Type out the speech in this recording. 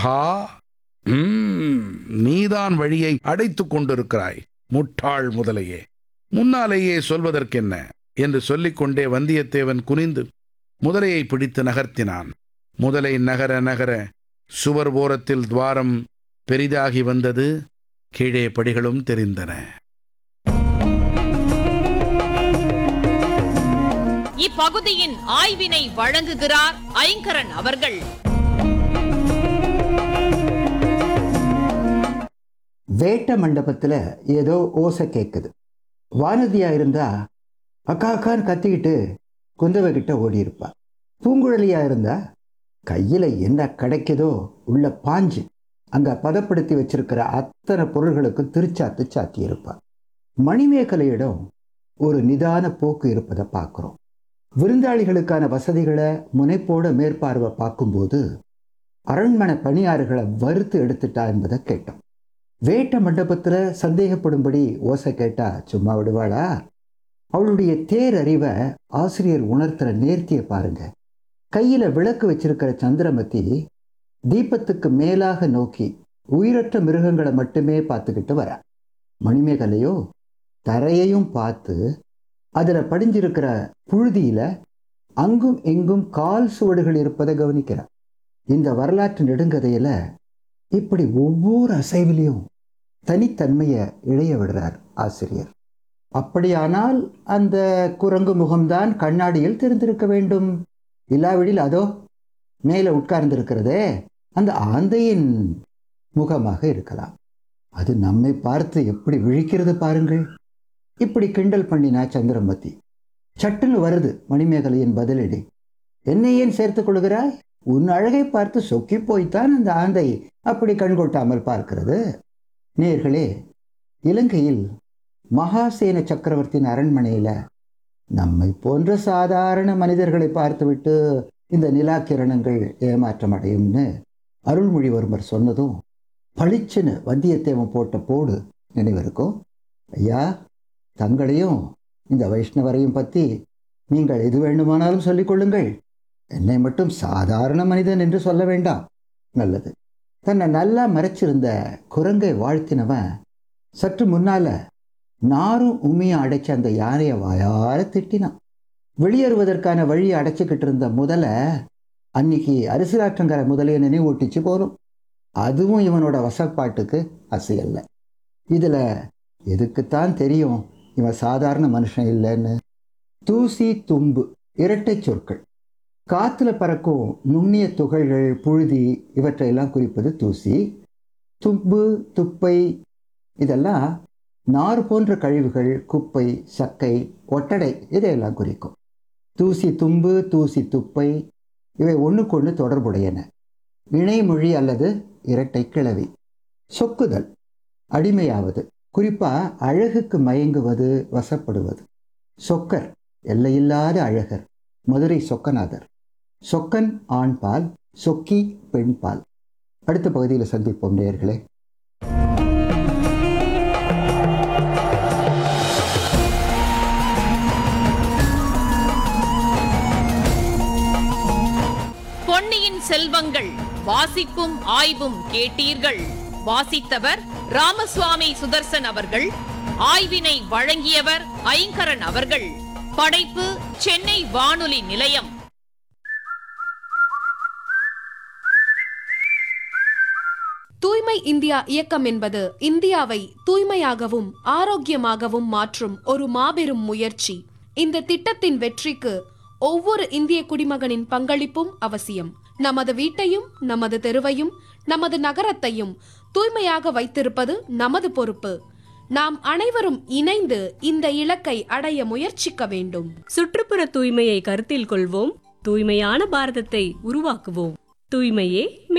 ஹா ம், நீதான் வழியை அடைத்துக் கொண்டிருக்கிறாய் முட்டாள் முதலையே முன்னாலேயே சொல்வதற்கென்ன என்று சொல்லிக்கொண்டே வந்தியத்தேவன் குனிந்து முதலையை பிடித்து நகர்த்தினான் முதலை நகர நகர சுவர் ஓரத்தில் துவாரம் பெரிதாகி வந்தது கீழே படிகளும் தெரிந்தன இப்பகுதியின் ஆய்வினை வழங்குகிறார் ஐங்கரன் அவர்கள் வேட்ட மண்டபத்துல ஏதோ ஓசை கேட்குது வானதியா இருந்தா அக்கா அக்கான்னு கத்திக்கிட்டு குந்தவை கிட்ட ஓடி இருப்பா பூங்குழலியா இருந்தா கையில என்ன கிடைக்குதோ உள்ள பாஞ்சு அங்க பதப்படுத்தி வச்சிருக்கிற அத்தனை பொருள்களுக்கும் திருச்சாத்து சாத்தி இருப்பா மணிமேகலையிடம் ஒரு நிதான போக்கு இருப்பதை பார்க்குறோம் விருந்தாளிகளுக்கான வசதிகளை முனைப்போட மேற்பார்வை பார்க்கும்போது அரண்மனை பணியாறுகளை வறுத்து எடுத்துட்டா என்பதை கேட்டோம் வேட்ட மண்டபத்துல சந்தேகப்படும்படி ஓசை கேட்டா சும்மா விடுவாளா அவளுடைய தேரறிவை ஆசிரியர் உணர்த்துற நேர்த்தியை பாருங்க கையில விளக்கு வச்சிருக்கிற சந்திரமதி தீபத்துக்கு மேலாக நோக்கி உயிரற்ற மிருகங்களை மட்டுமே பார்த்துக்கிட்டு வர மணிமேகலையோ தரையையும் பார்த்து அதுல படிஞ்சிருக்கிற புழுதியில அங்கும் இங்கும் கால் சுவடுகள் இருப்பதை கவனிக்கிறார் இந்த வரலாற்று நெடுங்கதையில இப்படி ஒவ்வொரு அசைவிலையும் தனித்தன்மையை இழைய விடுறார் ஆசிரியர் அப்படியானால் அந்த குரங்கு முகம்தான் கண்ணாடியில் தெரிந்திருக்க வேண்டும் இல்லாவிடில் அதோ மேலே உட்கார்ந்திருக்கிறதே அந்த ஆந்தையின் முகமாக இருக்கலாம் அது நம்மை பார்த்து எப்படி விழிக்கிறது பாருங்கள் இப்படி கிண்டல் பண்ணினா சந்திரமதி சட்டுன்னு வருது மணிமேகலையின் பதிலடி என்னை ஏன் சேர்த்துக் கொள்கிறாய் உன் அழகை பார்த்து சொக்கி போய்த்தான் அந்த ஆந்தை அப்படி கண்கொட்டாமல் பார்க்கிறது நேர்களே இலங்கையில் மகாசேன சக்கரவர்த்தியின் அரண்மனையில நம்மை போன்ற சாதாரண மனிதர்களை பார்த்துவிட்டு இந்த நிலா கிரணங்கள் ஏமாற்றம் அடையும்னு அருள்மொழிவர்மர் சொன்னதும் பளிச்சுன்னு வந்தியத்தேவன் போட்ட போடு நினைவிருக்கும் ஐயா தங்களையும் இந்த வைஷ்ணவரையும் பற்றி நீங்கள் எது வேண்டுமானாலும் சொல்லிக் கொள்ளுங்கள் என்னை மட்டும் சாதாரண மனிதன் என்று சொல்ல வேண்டாம் நல்லது தன்னை நல்லா மறைச்சிருந்த குரங்கை வாழ்த்தினவன் சற்று முன்னால நாரும் உமியும் அடைச்ச அந்த யானையை வாயார திட்டினான் வெளியேறுவதற்கான வழியை அடைச்சிக்கிட்டு இருந்த முதல அன்னைக்கு அரிசிலாற்றங்கரை முதலையை நினைவூட்டிச்சு போரும் அதுவும் இவனோட வசப்பாட்டுக்கு அசையல்ல இதுல எதுக்குத்தான் தெரியும் இவன் சாதாரண மனுஷன் இல்லைன்னு தூசி தும்பு இரட்டை சொற்கள் காத்துல பறக்கும் நுண்ணிய துகள்கள் புழுதி இவற்றையெல்லாம் குறிப்பது தூசி தும்பு துப்பை இதெல்லாம் நார் போன்ற கழிவுகள் குப்பை சக்கை ஒட்டடை இதையெல்லாம் குறிக்கும் தூசி தும்பு தூசி துப்பை இவை ஒன்றுக்கொன்று தொடர்புடையன இணைமொழி அல்லது இரட்டை கிளவி சொக்குதல் அடிமையாவது குறிப்பா அழகுக்கு மயங்குவது வசப்படுவது சொக்கர் எல்லையில்லாத அழகர் மதுரை சொக்கநாதர் சொக்கன் ஆண் பால் சொக்கி பெண் பால் அடுத்த பகுதியில் சந்திப்போம் நேயர்களே பொன்னியின் செல்வங்கள் வாசிப்பும் ஆய்வும் கேட்டீர்கள் வாசித்தவர் ராமசுவாமி சுதர்சன் அவர்கள் ஆய்வினை வழங்கியவர் ஐங்கரன் அவர்கள் படைப்பு சென்னை வானொலி நிலையம் தூய்மை இந்தியா இயக்கம் என்பது இந்தியாவை தூய்மையாகவும் ஆரோக்கியமாகவும் மாற்றும் ஒரு மாபெரும் முயற்சி இந்த திட்டத்தின் வெற்றிக்கு ஒவ்வொரு இந்திய குடிமகனின் பங்களிப்பும் அவசியம் நமது வீட்டையும் நமது தெருவையும் நமது நகரத்தையும் தூய்மையாக வைத்திருப்பது நமது பொறுப்பு நாம் அனைவரும் இணைந்து இந்த இலக்கை அடைய முயற்சிக்க வேண்டும் சுற்றுப்புற தூய்மையை கருத்தில் கொள்வோம் தூய்மையான பாரதத்தை உருவாக்குவோம் தூய்மையே